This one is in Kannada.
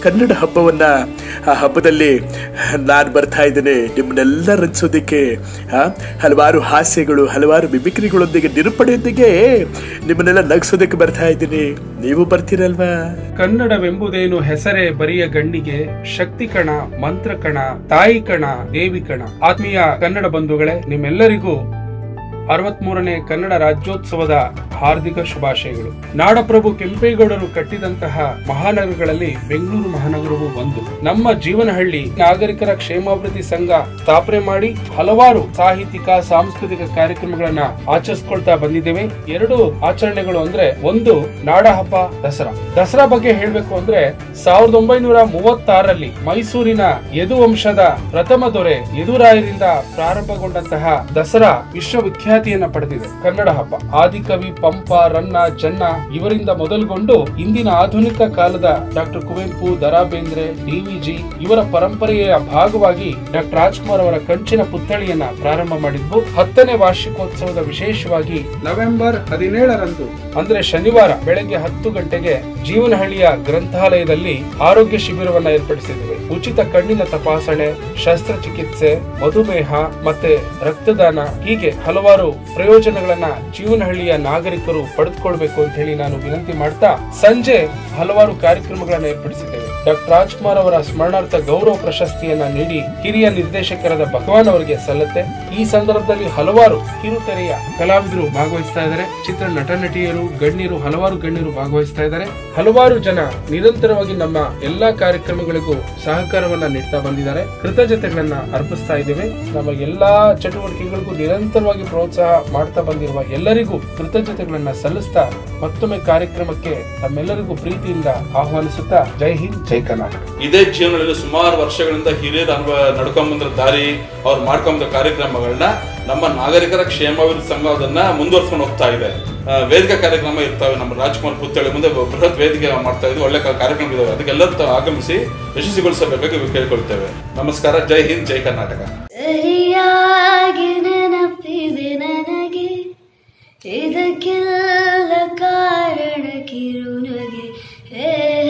ಕನ್ನಡ ಹಬ್ಬವನ್ನ ಆ ಹಬ್ಬದಲ್ಲಿ ನಾನು ಬರ್ತಾ ಇದ್ದೇನೆ ನಿಮ್ಮನ್ನೆಲ್ಲ ರಂಜಿಸೋದಕ್ಕೆ ಆ, ಹಲವಾರು ಹಾಸ್ಯಗಳು ಹಲವಾರು ಮಿಮಿಕ್ರಿಗಳೊಂದಿಗೆ ನಿರೂಪಣೆಯೊಂದಿಗೆ ನಿಮ್ಮನ್ನೆಲ್ಲ ನಗಿಸೋದಕ್ಕೆ ಬರ್ತಾ ಇದ್ದೀನಿ ನೀವು ಬರ್ತೀರಲ್ವಾ ಕನ್ನಡವೆಂಬುದೇನು ಹೆಸರೇ ಬರಿಯ ಗಣ್ಣಿಗೆ ಶಕ್ತಿ ಕಣ ಮಂತ್ರ ಕಣ ತಾಯಿ ಕಣ ದೇವಿ ಕಣ ಆತ್ಮೀಯ ಕನ್ನಡ ಬಂಧುಗಳೇ ನಿಮ್ಮೆಲ್ಲರಿಗೂ ಅರವತ್ಮೂರನೇ ಕನ್ನಡ ರಾಜ್ಯೋತ್ಸವದ ಹಾರ್ದಿಕ ಶುಭಾಶಯಗಳು ನಾಡಪ್ರಭು ಕೆಂಪೇಗೌಡರು ಕಟ್ಟಿದಂತಹ ಮಹಾನಗರಗಳಲ್ಲಿ ಬೆಂಗಳೂರು ಮಹಾನಗರವು ಒಂದು ನಮ್ಮ ಜೀವನಹಳ್ಳಿ ನಾಗರಿಕರ ಕ್ಷೇಮಾಭಿವೃದ್ಧಿ ಸಂಘ ಸ್ಥಾಪನೆ ಮಾಡಿ ಹಲವಾರು ಸಾಹಿತ್ಯಿಕ ಸಾಂಸ್ಕೃತಿಕ ಕಾರ್ಯಕ್ರಮಗಳನ್ನ ಆಚರಿಸ್ಕೊಳ್ತಾ ಬಂದಿದ್ದೇವೆ ಎರಡು ಆಚರಣೆಗಳು ಅಂದ್ರೆ ಒಂದು ನಾಡ ಹಬ್ಬ ದಸರಾ ದಸರಾ ಬಗ್ಗೆ ಹೇಳ್ಬೇಕು ಅಂದ್ರೆ ಸಾವಿರದ ಒಂಬೈನೂರ ಮೂವತ್ತಾರರಲ್ಲಿ ಮೈಸೂರಿನ ಯದುವಂಶದ ಪ್ರಥಮ ದೊರೆ ಯದುರಾಯರಿಂದ ಪ್ರಾರಂಭಗೊಂಡಂತಹ ದಸರಾ ವಿಶ್ವವಿಖ್ಯಾತಿಯನ್ನ ಪಡೆದಿದೆ ಕನ್ನಡ ಹಬ್ಬ ಆದಿಕವಿ ಪಂಪ ರನ್ನ ಜನ್ನ ಇವರಿಂದ ಮೊದಲುಗೊಂಡು ಇಂದಿನ ಆಧುನಿಕ ಕಾಲದ ಡಾಕ್ಟರ್ ಕುವೆಂಪು ದರಾ ಬೇಂದ್ರೆ ಡಿವಿಜಿ ಇವರ ಪರಂಪರೆಯ ಭಾಗವಾಗಿ ಡಾಕ್ಟರ್ ರಾಜ್ಕುಮಾರ್ ಅವರ ಕಂಚಿನ ಪುತ್ಥಳಿಯನ್ನ ಪ್ರಾರಂಭ ಮಾಡಿದ್ದು ಹತ್ತನೇ ವಾರ್ಷಿಕೋತ್ಸವದ ವಿಶೇಷವಾಗಿ ನವೆಂಬರ್ ಹದಿನೇಳರಂದು ಅಂದ್ರೆ ಶನಿವಾರ ಬೆಳಗ್ಗೆ ಹತ್ತು ಗಂಟೆಗೆ ಜೀವನಹಳ್ಳಿಯ ಗ್ರಂಥಾಲಯದಲ್ಲಿ ಆರೋಗ್ಯ ಶಿಬಿರವನ್ನ ಏರ್ಪಡಿಸಿದ್ದೇವೆ ಉಚಿತ ಕಣ್ಣಿನ ತಪಾಸಣೆ ಶಸ್ತ್ರಚಿಕಿತ್ಸೆ ಮಧುಮೇಹ ಮತ್ತೆ ರಕ್ತದಾನ ಹೀಗೆ ಹಲವಾರು ಪ್ರಯೋಜನಗಳನ್ನ ಜೀವನಹಳ್ಳಿಯ ನಾಗರಿಕರು ಪಡೆದುಕೊಳ್ಬೇಕು ಅಂತ ಹೇಳಿ ನಾನು ವಿನಂತಿ ಮಾಡ್ತಾ ಸಂಜೆ ಹಲವಾರು ಕಾರ್ಯಕ್ರಮಗಳನ್ನ ಏರ್ಪಡಿಸಿದ್ದೇವೆ ಡಾಕ್ಟರ್ ರಾಜ್ಕುಮಾರ್ ಅವರ ಸ್ಮರಣಾರ್ಥ ಗೌರವ ಪ್ರಶಸ್ತಿಯನ್ನ ನೀಡಿ ಹಿರಿಯ ನಿರ್ದೇಶಕರಾದ ಭಗವಾನ್ ಅವರಿಗೆ ಸಲ್ಲತ್ತೆ ಈ ಸಂದರ್ಭದಲ್ಲಿ ಹಲವಾರು ಕಿರುತೆರೆಯ ಕಲಾವಿದರು ಭಾಗವಹಿಸ್ತಾ ಇದ್ದಾರೆ ಚಿತ್ರ ನಟ ನಟಿಯರು ಗಣ್ಯರು ಹಲವಾರು ಗಣ್ಯರು ಭಾಗವಹಿಸ್ತಾ ಇದ್ದಾರೆ ಹಲವಾರು ಜನ ನಿರಂತರವಾಗಿ ನಮ್ಮ ಎಲ್ಲಾ ಕಾರ್ಯಕ್ರಮಗಳಿಗೂ ಸಹಕಾರವನ್ನ ನೀಡ್ತಾ ಬಂದಿದ್ದಾರೆ ಕೃತಜ್ಞತೆಗಳನ್ನ ಅರ್ಪಿಸ್ತಾ ಇದ್ದೇವೆ ನಮ್ಮ ಎಲ್ಲಾ ಚಟುವಟಿಕೆಗಳಿಗೂ ನಿರಂತರವಾಗಿ ಪ್ರೋತ್ಸಾಹ ಮಾಡ್ತಾ ಬಂದಿರುವ ಎಲ್ಲರಿಗೂ ಕೃತಜ್ಞತೆಗಳನ್ನ ಸಲ್ಲಿಸ್ತಾ ಮತ್ತೊಮ್ಮೆ ಕಾರ್ಯಕ್ರಮಕ್ಕೆ ತಮ್ಮೆಲ್ಲರಿಗೂ ಪ್ರೀತಿಯಿಂದ ಆಹ್ವಾನಿಸುತ್ತಾ ಜೈ ಹಿಂದ್ ಜೈ ಕರ್ನಾಟಕ ಇದೇ ಜೀವನದಲ್ಲಿ ಸುಮಾರು ವರ್ಷಗಳಿಂದ ಹಿರಿಯರು ಅನುಭವ ನಡ್ಕೊಂಬಂದ್ರ ದಾರಿ ಅವ್ರು ಮಾಡ್ಕೊಂಬಂದ ಕಾರ್ಯಕ್ರಮಗಳನ್ನ ನಮ್ಮ ನಾಗರಿಕರ ಕ್ಷೇಮಾಭಿವೃದ್ಧಿ ಸಂಘ ಅದನ್ನ ಮುಂದುವರ್ಸ್ಕೊಂಡು ಹೋಗ್ತಾ ಇದೆ ಆ, ವೇದಿಕೆ ಕಾರ್ಯಕ್ರಮ ಇರ್ತವೆ ನಮ್ಮ ರಾಜ್ಕುಮಾರ್ ಪುತ್ಥಳಿ ಮುಂದೆ ಬೃಹತ್ ವೇದಿಕೆ ಮಾಡ್ತಾ ಇದ್ವಿ ಒಳ್ಳೆ ಕಾ- ಕಾರ್ಯಕ್ರಮ ಇದಾವೆ ಅದಕ್ಕೆಲ್ಲರೂ ತಾವು ಆಗಮಿಸಿ ಯಶಸ್ವಿಗೊಳಿಸಬೇಕಾಗಿ ಕೇಳ್ಕೊಳ್ತೇವೆ ನಮಸ್ಕಾರ ಜೈ ಹಿಂದ್ ಜೈ ಕರ್ನಾಟಕ ಸರಿಯಾಗಿ ನೆನಪಿದೆ ನನಗೆ ಇದಕ್ಕೆಲ್ಲ ಕಾರಣ ಕಿರುನಗೆ ಹೇ